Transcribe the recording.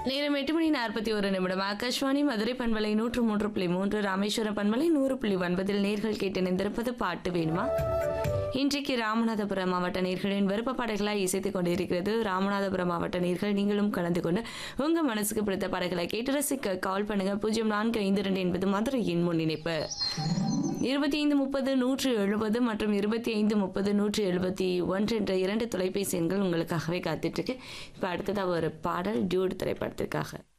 நேரம் எட்டு மணி நாற்பத்தி ஒரு நிமிடம் ஆகாஷ்வாணி மதுரை பண்பலை நூற்று மூன்று புள்ளி மூன்று ராமேஸ்வரம் பண்பலை நூறு புள்ளி ஒன்பதில் நேர்கள் கேட்டு நின்றிருப்பது பாட்டு வேணுமா இன்றைக்கு ராமநாதபுரம் மாவட்ட நேர்களின் விருப்ப பாடல்களாய் இசைத்துக் கொண்டிருக்கிறது ராமநாதபுரம் மாவட்ட நேர்கள் நீங்களும் கலந்து கொண்டு உங்க மனசுக்கு பிடித்த பாடல்களை கேட்டு ரசிக்க கால் பண்ணுங்க பூஜ்ஜியம் நான்கு ஐந்து ரெண்டு என்பது மதுரையின் முன்னிணைப்பு இருபத்தி ஐந்து முப்பது நூற்று எழுபது மற்றும் இருபத்தி ஐந்து முப்பது நூற்று எழுபத்தி ஒன்று என்ற இரண்டு தொலைபேசி எண்கள் உங்களுக்காகவே காத்துட்டு இருக்கு இப்போ அடுத்ததாக ஒரு பாடல் டியூட் திரைப்படத்திற்காக